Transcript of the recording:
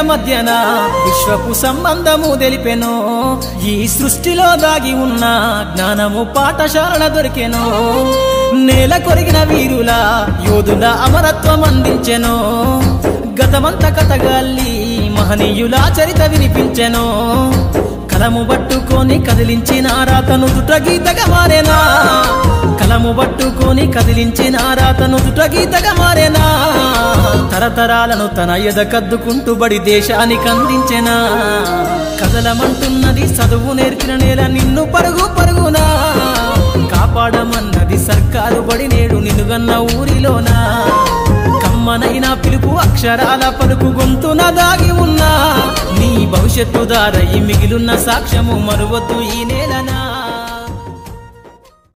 మధ్యన విశ్వపు సంబంధము తెలిపెను ఈ సృష్టిలో దాగి ఉన్న జ్ఞానము పాఠశాల దొరికెను నేల కొరిగిన వీరుల యోధుల అమరత్వం అందించెను గతమంత కథగాల్లి మహనీయుల చరిత వినిపించెను కలము పట్టుకొని కదిలించిన రాతను దుట గీతగా మారేనా కలము పట్టుకొని కదిలించిన రాతను దుట గీతగా మారేనా తరతరాలను తన ఎద కద్దుకుంటూ బడి దేశానికి అందించెనా కదలమంటున్నది చదువు నేర్పిన నేల నిన్ను పరుగు పరుగునా కాపాడమన్నది సర్కారు బడి నేడు నిన్నుగన్న ఊరిలోనా కమ్మనైన పిలుపు అక్షరాల పలుకు గొంతున దాగి ఉన్నా నీ భవిష్యత్తు దారయి మిగిలున్న సాక్ష్యము మరువద్దు ఈ నేలనా